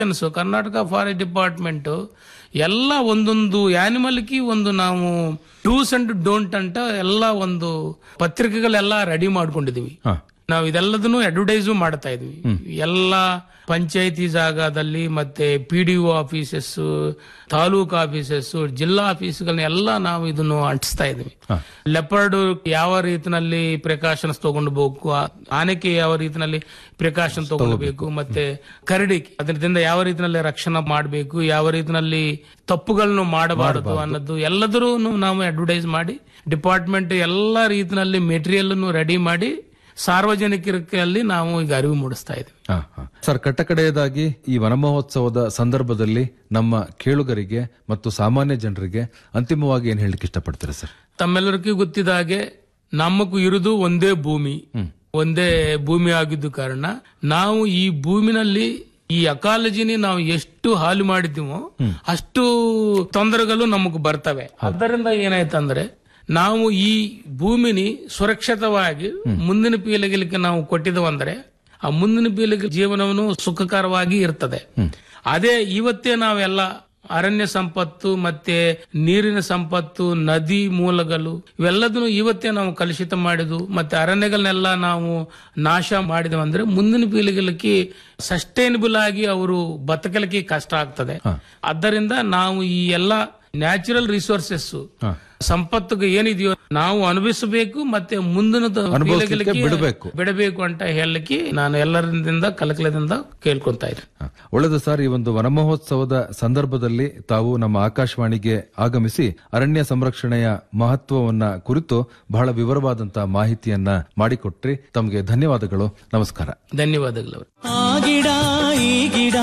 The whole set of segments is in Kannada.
ಸೊ ಕರ್ನಾಟಕ ಫಾರೆಸ್ಟ್ ಡಿಪಾರ್ಟ್ಮೆಂಟ್ ಎಲ್ಲ ಒಂದೊಂದು ಆನಿಮಲ್ಗೆ ಒಂದು ನಾವು ಡೂಸ್ ಅಂಡ್ ಡೋಂಟ್ ಅಂತ ಎಲ್ಲ ಒಂದು ಪತ್ರಿಕೆಗಳೆಲ್ಲ ರೆಡಿ ಮಾಡ್ಕೊಂಡಿದೀವಿ ಹಾ. ನಾವು ಇದೆಲ್ಲದನ್ನು ಅಡ್ವರ್ಟೈಸು ಮಾಡ್ತಾ ಇದ್ವಿ ಎಲ್ಲ ಪಂಚಾಯತಿ ಜಾಗದಲ್ಲಿ ಮತ್ತೆ P D O offices taluk offices ಜಿಲ್ಲಾ ಆಫೀಸ್ಗಳನ್ನ ಎಲ್ಲ ನಾವು ಇದನ್ನು ಅಂಟಿಸ್ತಾ ಇದ್ವಿ ಲೆಪರ್ಡ್ ಯಾವ ರೀತಿನಲ್ಲಿ ಪ್ರಿಕಾಷನ್ಸ್ ತಗೊಂಡು ಹೋಗ್ಬೇಕು ಆ- ಆನೆಗೆ ಯಾವ ರೀತಿನಲ್ಲಿ ಪ್ರಿಕಾಷನ್ ತಗೊಳ್ಬೇಕು ಮತ್ತೆ ಕರಡಿ ಅದರಿಂದ ಯಾವ ರೀತಿನಲ್ಲಿ ರಕ್ಷಣೆ ಮಾಡಬೇಕು ಯಾವ ರೀತಿನಲ್ಲಿ ತಪ್ಪುಗಳನ್ನು ಮಾಡಬಾರದು ಅನ್ನೋದು ಎಲ್ಲದರೂ ನಾವು ಅಡ್ವರ್ಟೈಸ್ ಮಾಡಿ ಡಿಪಾರ್ಟ್ಮೆಂಟ್ ಎಲ್ಲ ರೀತಿನಲ್ಲಿ ಮೆಟೀರಿಯಲ್ ರೆಡಿ ಮಾಡಿ ಸಾರ್ವಜನಿಕರಲ್ಲಿ ನಾವು ಈಗ ಅರಿವು ಮೂಡಿಸ್ತಾ ಇದ್ವಿ ಹಾ, ಹಾ. ಸರ್ ಕಟ್ಟಕಡೆಯದಾಗಿ ಈ ವನಮಹೋತ್ಸವದ ಸಂದರ್ಭದಲ್ಲಿ ನಮ್ಮ ಕೇಳುಗರಿಗೆ ಮತ್ತು ಸಾಮಾನ್ಯ ಜನರಿಗೆ ಅಂತಿಮವಾಗಿ ಏನ್ ಹೇಳಲಿಕ್ಕೆ ಇಷ್ಟಪಡ್ತೀರಾ ಸರ್ ತಮ್ಮೆಲ್ಲರಿಗೂ ಗೊತ್ತಿದ ಹಾಗೆ ನಮಗೂ ಇರುವುದು ಒಂದೇ ಭೂಮಿ ಒಂದೇ ಭೂಮಿ ಆಗಿದ್ದು ಕಾರಣ ನಾವು ಈ ಭೂಮಿನಲ್ಲಿ ಈ ಅಕಾಲಜಿನಿ ನಾವು ಎಷ್ಟು ಹಾಲು ಮಾಡಿದ್ದೀವೋ ಅಷ್ಟು ತೊಂದರೆಗಳು ನಮಗೆ ಬರ್ತವೆ ಅದರಿಂದ ಏನಾಯ್ತಂದ್ರೆ ನಾವು ಈ ಭೂಮಿನಿ ಸುರಕ್ಷಿತವಾಗಿ ಮುಂದಿನ ಪೀಳಿಗೆಗೆ ನಾವು ಕೊಟ್ಟಿದ್ದೇವಂದ್ರೆ ಆ ಮುಂದಿನ ಪೀಳಿಗೆ ಜೀವನವನ್ನು ಸುಖಕರವಾಗಿ ಇರ್ತದೆ ಅದೇ ಇವತ್ತೇ ನಾವೆಲ್ಲ ಅರಣ್ಯ ಸಂಪತ್ತು ಮತ್ತೆ ನೀರಿನ ಸಂಪತ್ತು ನದಿ ಮೂಲಗಳು ಇವೆಲ್ಲದನ್ನು ಇವತ್ತೇ ನಾವು ಕಲುಷಿತ ಮಾಡಿದ್ವು ಮತ್ತೆ ಅರಣ್ಯಗಳನ್ನೆಲ್ಲ ನಾವು ನಾಶ ಮಾಡಿದೆವು ಅಂದ್ರೆ ಮುಂದಿನ ಪೀಳಿಗೆಲಕ್ಕೆ ಸಸ್ಟೈನಬಲ್ ಆಗಿ ಅವರು ಬದುಕಲಿಕ್ಕೆ ಕಷ್ಟ ಆಗ್ತದೆ ಆದ್ದರಿಂದ ನಾವು ಈ ಎಲ್ಲ ನ್ಯಾಚುರಲ್ ರಿಸೋರ್ಸಸ್ ಸಂಪತ್ತಿಗೆ ಏನಿದೆಯೋ ನಾವು ಅನುಭವಿಸಬೇಕು ಮತ್ತೆ ಮುಂದಿನ ಅನುಭವಿಸ್ಲಿಕ್ಕೆ ಪೀಳಿಗೆಗಳಿಗೆ ಬಿಡಬೇಕು. ಬಿಡಬೇಕು ಅಂತ ಹೇಳಲಿಕ್ಕೆ ನಾನು ಎಲ್ಲರಿಂದ ಕಲಕಲದಿಂದ ಕೇಳ್ಕೊಂತಾ ಇದ್ದೀನಿ ಹ. ಒಳ್ಳೆಯದು ಸರ್ ಈ ಒಂದು ವನಮಹೋತ್ಸವದ ಸಂದರ್ಭದಲ್ಲಿ ತಾವು ನಮ್ಮ ಆಕಾಶವಾಣಿಗೆ ಆಗಮಿಸಿ ಅರಣ್ಯ ಸಂರಕ್ಷಣೆಯ ಮಹತ್ವವನ್ನ ಕುರಿತು ಬಹಳ ವಿವರವಾದಂತಹ ಮಾಹಿತಿಯನ್ನ ಮಾಡಿಕೊಟ್ರಿ ತಮಗೆ ಧನ್ಯವಾದಗಳು ನಮಸ್ಕಾರ ಧನ್ಯವಾದಗಳು ಆ ಗಿಡ ಈ ಗಿಡ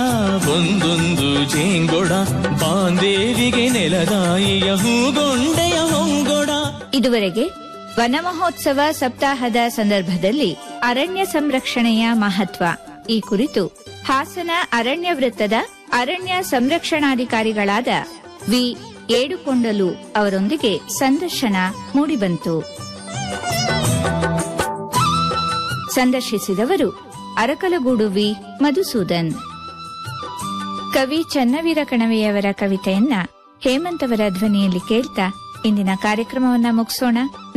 ಒಂದೊಂದು ಜೇಂಗೊಡ ಬಾಂದೇವಿಗೆ ನೆಲದಾಯಿಯ ಹೂಗೊಂಡೆಯ ಹೊಂಗೊಡ ಇದುವರೆಗೆ ವನ ಮಹೋತ್ಸವ ಸಪ್ತಾಹದ ಸಂದರ್ಭದಲ್ಲಿ ಅರಣ್ಯ ಸಂರಕ್ಷಣೆಯ ಮಹತ್ವ ಈ ಕುರಿತು ಹಾಸನ ಅರಣ್ಯ ವೃತ್ತದ ಅರಣ್ಯ ಸಂರಕ್ಷಣಾಧಿಕಾರಿಗಳಾದ ವಿ ಏಡುಕೊಂಡಲು ಅವರೊಂದಿಗೆ ಸಂದರ್ಶನ ಮೂಡಿಬಂತು ಸಂದರ್ಶಿಸಿದವರು ಅರಕಲಗೂಡು ವಿ ಮಧುಸೂದನ್ ಕವಿ ಚನ್ನವೀರ ಕಣವೆಯವರ ಕವಿತೆಯನ್ನ ಹೇಮಂತ್ ಅವರ ಧ್ವನಿಯಲ್ಲಿ ಕೇಳ್ತಾ ಇಂದಿನ ಕಾರ್ಯಕ್ರಮವನ್ನ ಮುಗಿಸೋಣ